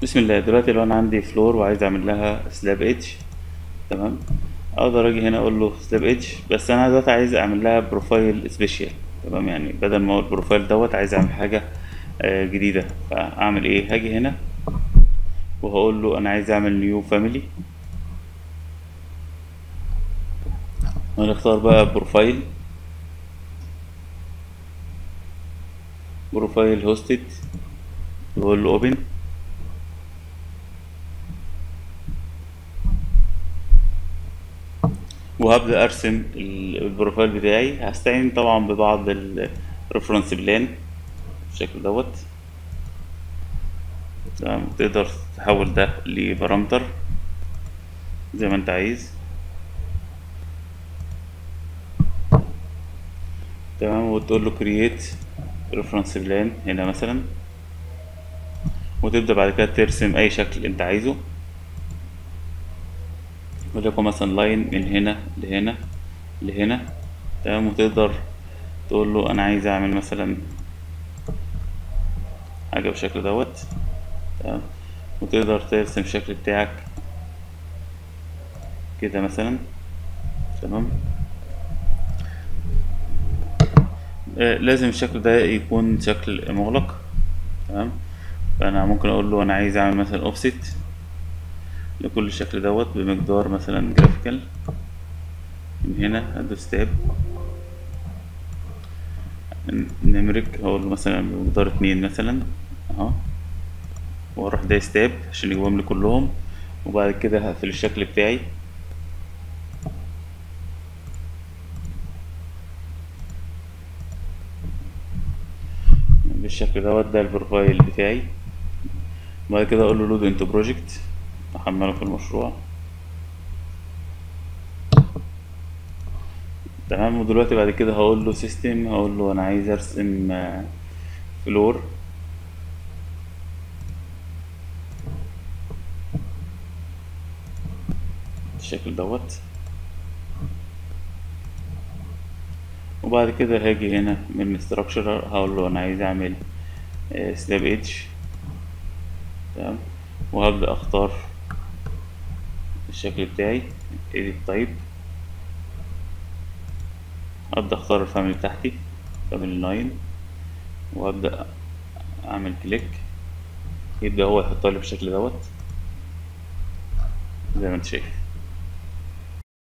بسم الله دلوقتي لو انا عندي فلور وعايز اعمل لها سلاب ايدج تمام اقدر اجي هنا اقول له سلاب ايدج بس انا دلوقتي عايز اعمل لها بروفايل سبيشال تمام يعني بدل ما هو البروفايل دوت عايز اعمل حاجه آه، جديده فاعمل ايه هاجي هنا وهقول له انا عايز اعمل نيو فاميلي ونختار بقى بروفايل بروفايل هوستد واقول له اوبن وهبدأ أرسم ال- البروفايل بتاعي هستعين طبعا ببعض الريفرنس بلان بالشكل دوت تمام تقدر تحول ده لبارامتر زي ما انت عايز تمام وتقول له create reference plan هنا مثلا وتبدأ بعد كده ترسم أي شكل أنت عايزه وليكن مثلا لاين من هنا لهنا لهنا تمام وتقدر تقول له أنا عايز أعمل مثلا حاجة بالشكل دوت تمام وتقدر ترسم الشكل بتاعك كده مثلا تمام آه، لازم الشكل ده يكون شكل مغلق تمام فانا ممكن اقول له انا عايز اعمل مثلا اوفست لكل الشكل دوت بمقدار مثلا جرافيكال من هنا هدوس تاب نمرك هقول له مثلا بمقدار اتنين مثلا اهو واروح دايس تاب عشان يجيبهم لي كلهم وبعد كده هقفل الشكل بتاعي بالشكل دوت ده البروفايل بتاعي بعد كده اقول له لود انتو بروجكت احمله في المشروع تمام ودلوقتي بعد كده هقول له سيستم هقول له انا عايز ارسم آه، فلور بالشكل دوت وبعد كده هاجي هنا من structure هقول له انا عايز اعمل سلاب ايدج تمام وهبدأ اختار الشكل بتاعي edit type ابدأ اختار الفاميلي بتاعتي فاميلي 9 وابدأ اعمل كليك يبدأ هو يحطها لي بالشكل دوت زي ما انت شايف